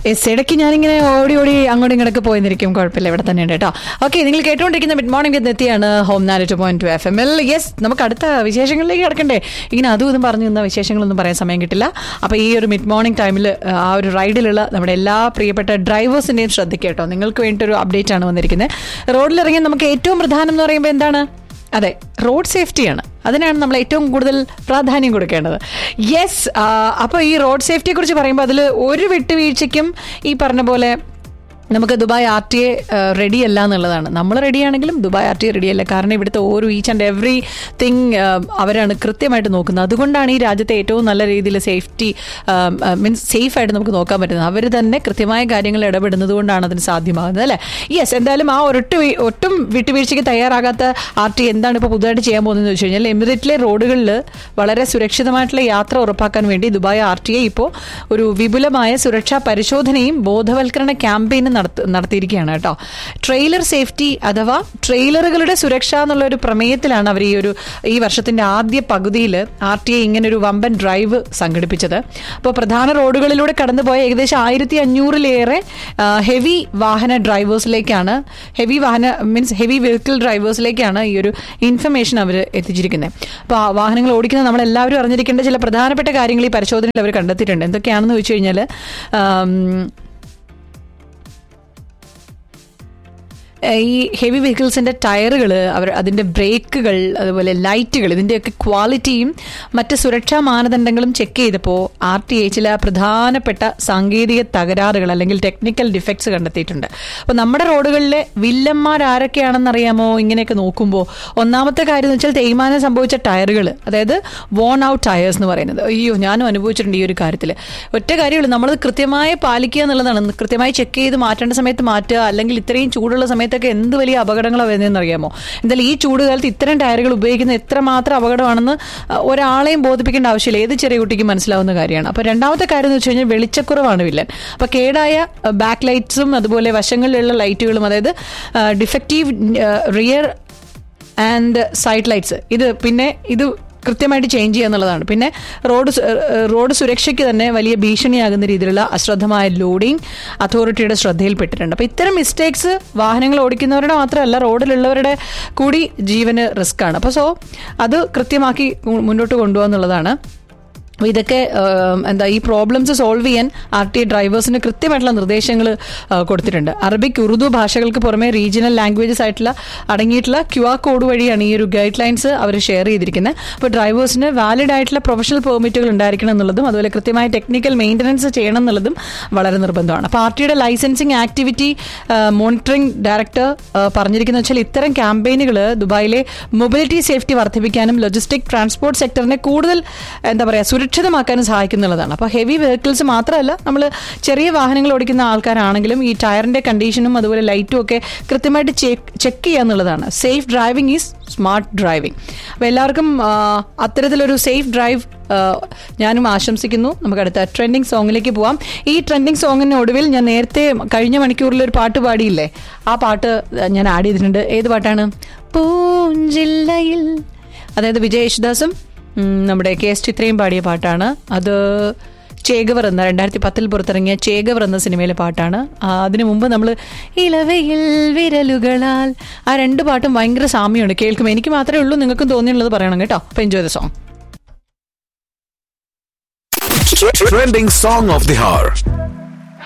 S ഇടയ്ക്ക് ഞാനിങ്ങനെ ഓടി ഓടി അങ്ങോട്ടും ഇങ്ങോട്ടൊക്കെ പോയിരിക്കും കുഴപ്പമില്ല ഇവിടെ തന്നെയുണ്ട് കേട്ടോ ഓക്കെ നിങ്ങൾ കേട്ടുകൊണ്ടിരിക്കുന്ന മിഡ് മോർണിംഗ് എത്തിയാണ് ഹോം നാല് two point two F M L yes നമുക്ക് അടുത്ത വിശേഷങ്ങളിലേക്ക് കിടക്കണ്ടേ ഇങ്ങനെ അതും ഇതും പറഞ്ഞു നിന്ന വിശേഷങ്ങളൊന്നും പറയാൻ സമയം കിട്ടില്ല അപ്പോൾ ഈ ഒരു മിഡ് മോർണിംഗ് ടൈമിൽ ആ ഒരു റൈഡിലുള്ള നമ്മുടെ എല്ലാ പ്രിയപ്പെട്ട ഡ്രൈവേഴ്സിൻ്റെയും ശ്രദ്ധിക്കുക കേട്ടോ നിങ്ങൾക്ക് വേണ്ടിയിട്ടൊരു അപ്ഡേറ്റ് ആണ് വന്നിരിക്കുന്നത് റോഡിലിറങ്ങി നമുക്ക് ഏറ്റവും പ്രധാനം എന്ന് പറയുമ്പോൾ എന്താണ് അതെ റോഡ് സേഫ്റ്റിയാണ് അതിനാണ് നമ്മൾ ഏറ്റവും കൂടുതൽ പ്രാധാന്യം കൊടുക്കേണ്ടത് യെസ് അപ്പോൾ ഈ റോഡ് സേഫ്റ്റിയെ കുറിച്ച് പറയുമ്പോൾ അതിൽ ഒരു വിട്ടുവീഴ്ചയ്ക്കും ഈ പറഞ്ഞ പോലെ നമുക്ക് Dubai R T A ready അല്ല എന്നുള്ളതാണ് നമ്മൾ റെഡിയാണെങ്കിലും ദുബായ് ആർ ടി എ റെഡിയല്ല കാരണം ഇവിടുത്തെ ഓരോ ഈച്ച് ആൻഡ് എവറി തിങ് അവരാണ് കൃത്യമായിട്ട് നോക്കുന്നത് അതുകൊണ്ടാണ് ഈ രാജ്യത്തെ ഏറ്റവും നല്ല രീതിയിൽ സേഫ്റ്റി മീൻസ് സേഫ് ആയിട്ട് നമുക്ക് നോക്കാൻ പറ്റുന്നത് അവർ തന്നെ കൃത്യമായ കാര്യങ്ങൾ ഇടപെടുന്നത് കൊണ്ടാണ് അതിന് സാധ്യമാകുന്നത് അല്ലേ യെസ് എന്തായാലും ആ ഒരൊട്ട് വീ- ഒട്ടും വിട്ടുവീഴ്ചയ്ക്ക് തയ്യാറാകാത്ത ആർ ടി എന്താണ് ഇപ്പോൾ പുതുതായിട്ട് ചെയ്യാൻ പോകുന്നതെന്ന് വെച്ച് കഴിഞ്ഞാൽ എമിറേറ്റിലെ റോഡുകളിൽ വളരെ സുരക്ഷിതമായിട്ടുള്ള യാത്ര ഉറപ്പാക്കാൻ വേണ്ടി ദുബായ് ആർ ടി ഐ ഇപ്പോൾ ഒരു വിപുലമായ സുരക്ഷാ പരിശോധനയും ബോധവൽക്കരണ ക്യാമ്പയിനും നടത്ത നടത്തിയിരിക്കുകയാണ് കേട്ടോ ട്രെയിലർ സേഫ്റ്റി അഥവാ ട്രെയിലറുകളുടെ സുരക്ഷ എന്നുള്ള ഒരു പ്രമേയത്തിലാണ് അവർ ഈ ഒരു ഈ വർഷത്തിന്റെ ആദ്യ പകുതിയിൽ ആർ ടി ഐ ഇങ്ങനെ ഒരു വമ്പൻ ഡ്രൈവ് സംഘടിപ്പിച്ചത് അപ്പോൾ പ്രധാന റോഡുകളിലൂടെ കടന്നുപോയ ഏകദേശം ആയിരത്തി അഞ്ഞൂറിലേറെ ഹെവി വാഹന ഡ്രൈവേഴ്സിലേക്കാണ് ഹെവി വാഹന മീൻസ് ഹെവി വെഹിക്കിൾ ഡ്രൈവേഴ്സിലേക്കാണ് ഈ ഒരു ഇൻഫർമേഷൻ അവർ എത്തിച്ചിരിക്കുന്നത് അപ്പോൾ ആ വാഹനങ്ങൾ ഓടിക്കുന്ന നമ്മളെല്ലാവരും അറിഞ്ഞിരിക്കേണ്ട ചില പ്രധാനപ്പെട്ട കാര്യങ്ങൾ ഈ പരിശോധനയിൽ അവർ കണ്ടെത്തിയിട്ടുണ്ട് എന്തൊക്കെയാണെന്ന് ചോദിച്ചു കഴിഞ്ഞാൽ ഈ ഹെവി വെഹിക്കിൾസിന്റെ ടയറുകൾ അവർ അതിന്റെ ബ്രേക്കുകൾ അതുപോലെ ലൈറ്റുകൾ ഇതിന്റെയൊക്കെ ക്വാളിറ്റിയും മറ്റ് സുരക്ഷാ മാനദണ്ഡങ്ങളും ചെക്ക് ചെയ്തപ്പോൾ ആർ ടി ഐ ചില പ്രധാനപ്പെട്ട സാങ്കേതിക തകരാറുകൾ അല്ലെങ്കിൽ ടെക്നിക്കൽ ഡിഫക്ട്സ് കണ്ടെത്തിയിട്ടുണ്ട് അപ്പോൾ നമ്മുടെ റോഡുകളിലെ വില്ലന്മാർ ആരൊക്കെയാണെന്ന് അറിയാമോ ഇങ്ങനെയൊക്കെ നോക്കുമ്പോൾ ഒന്നാമത്തെ കാര്യം എന്ന് വെച്ചാൽ തേയ്മാനം സംഭവിച്ച ടയറുകൾ അതായത് വോൺ ഔട്ട് ടയേഴ്സ് എന്ന് പറയുന്നത് അയ്യോ ഞാനും അനുഭവിച്ചിട്ടുണ്ട് ഈ ഒരു കാര്യത്തിൽ ഒറ്റ കാര്യമുള്ളൂ നമ്മളത് കൃത്യമായി പാലിക്കുക എന്നുള്ളതാണ് കൃത്യമായി ചെക്ക് ചെയ്ത് മാറ്റേണ്ട സമയത്ത് മാറ്റുക അല്ലെങ്കിൽ ഇത്രയും ചൂടുള്ള സമയത്തൊക്കെ എന്ത് വലിയ അപകടങ്ങളാണ് വരുന്നതെന്ന് അറിയാമോ എന്തായാലും ഈ ചൂട് കാലത്ത് ഇത്തരം ടയറുകൾ ഉപയോഗിക്കുന്നത് എത്രമാത്രം അപകടമാണെന്ന് അഹ്, ഒരാളെയും ബോധിപ്പിക്കേണ്ട ആവശ്യമില്ല ഏത് ചെറിയ കുട്ടിക്ക് മനസ്സിലാവുന്ന കാര്യമാണ് അപ്പോൾ രണ്ടാമത്തെ കാര്യം എന്ന് വെച്ച് കഴിഞ്ഞാൽ വെളിച്ചക്കുറവാണ് വില്ലൻ അപ്പോൾ കേടായ ബാക്ക് ലൈറ്റ്സും അതുപോലെ വശങ്ങളിലുള്ള ലൈറ്റുകളും അതായത് defective rear and side lights ഇത് പിന്നെ ഇത് കൃത്യമായിട്ട് ചേഞ്ച് ചെയ്യുക എന്നുള്ളതാണ് പിന്നെ റോഡ് സു- ഏഹ് റോഡ് സുരക്ഷയ്ക്ക് തന്നെ വലിയ ഭീഷണിയാകുന്ന രീതിയിലുള്ള അശ്രദ്ധമായ ലോഡിംഗ് അതോറിറ്റിയുടെ ശ്രദ്ധയിൽപ്പെട്ടിട്ടുണ്ട് അപ്പോൾ ഇത്തരം മിസ്റ്റേക്സ് വാഹനങ്ങൾ ഓടിക്കുന്നവരുടെ മാത്രമല്ല റോഡിലുള്ളവരുടെ കൂടി ജീവന് റിസ്ക് ആണ് അപ്പോൾ സോ അത് കൃത്യമാക്കി മുന്നോട്ട് കൊണ്ടുപോകുക എന്നുള്ളതാണ് അപ്പോൾ ഇതൊക്കെ ഏം, എന്താ ഈ പ്രോബ്ലംസ് സോൾവ് ചെയ്യാൻ ആർ ടി ഡ്രൈവേഴ്സിന് കൃത്യമായിട്ടുള്ള നിർദ്ദേശങ്ങൾ കൊടുത്തിട്ടുണ്ട് അറബിക് ഉറുദു ഭാഷകൾക്ക് പുറമെ റീജിയണൽ ലാംഗ്വേജസ് ആയിട്ടുള്ള അടങ്ങിയിട്ടുള്ള ക്യു ആർ കോഡ് വഴിയാണ് ഈ ഒരു ഗൈഡ് ലൈൻസ് അവർ ഷെയർ ചെയ്തിരിക്കുന്നത് അപ്പോൾ ഡ്രൈവേഴ്സിന് വാലിഡ് ആയിട്ടുള്ള പ്രൊഫഷണൽ പെർമിറ്റുകൾ ഉണ്ടായിരിക്കണം എന്നുള്ളതും അതുപോലെ കൃത്യമായ ടെക്നിക്കൽ മെയിൻ്റനൻസ് ചെയ്യണം എന്നുള്ളതും വളരെ നിർബന്ധമാണ് അപ്പോൾ ആർ ടിയുടെ ലൈസൻസിങ് ആക്ടിവിറ്റി മോണിറ്ററിംഗ് ഡയറക്ടർ പറഞ്ഞിരിക്കുന്ന വെച്ചാൽ ഇത്തരം ക്യാമ്പയിനുകൾ ദുബായിലെ മൊബിലിറ്റി സേഫ്റ്റി വർദ്ധിപ്പിക്കാനും ലോജിസ്റ്റിക് ട്രാൻസ്പോർട്ട് സെക്ടറിനെ കൂടുതൽ എന്താ പറയുക സുരക്ഷിതമാക്കാനും സഹായിക്കുന്നുള്ളതാണ് അപ്പോൾ ഹെവി വെഹിക്കിൾസ് മാത്രമല്ല നമ്മൾ ചെറിയ വാഹനങ്ങൾ ഓടിക്കുന്ന ആൾക്കാരാണെങ്കിലും ഈ ടയറിന്റെ കണ്ടീഷനും അതുപോലെ ലൈറ്റും ഒക്കെ കൃത്യമായിട്ട് ചെക്ക് ചെയ്യുക എന്നുള്ളതാണ് safe driving is smart driving അപ്പോൾ എല്ലാവർക്കും ആ, അത്തരത്തിലൊരു സേഫ് ഡ്രൈവ് ആ, ഞാനും ആശംസിക്കുന്നു നമുക്ക് അടുത്ത ട്രെൻഡിങ് സോങ്ങിലേക്ക് പോവാം ഈ ട്രെൻഡിങ് സോങ്ങിന് ഒടുവിൽ ഞാൻ നേരത്തെ കഴിഞ്ഞ മണിക്കൂറിൽ ഒരു പാട്ട് പാടിയില്ലേ ആ പാട്ട് ഞാൻ ആഡ് ചെയ്തിട്ടുണ്ട് ഏത് പാട്ടാണ് പൂഞ്ചില്ലയിൽ അതായത് വിജയ് യേശുദാസും ഉം, നമ്മുടെ കെ എസ് ചിത്രയും പാടിയ പാട്ടാണ് അത് ചേകവർ എന്ന രണ്ടായിരത്തി പത്തിൽ പുറത്തിറങ്ങിയ ചേകവർ എന്ന സിനിമയിലെ പാട്ടാണ് ആ, അതിനു മുമ്പ് നമ്മൾ ഇളവയിൽ വിരലുകളാൽ ആ രണ്ട് പാട്ടും ഭയങ്കര സാമ്യമുണ്ട് കേൾക്കുമ്പോൾ എനിക്ക് മാത്രമേ ഉള്ളൂ നിങ്ങൾക്കും തോന്നിയുള്ളത് പറയണം കേട്ടോ അപ്പോൾ enjoy the song Trending song of the hour.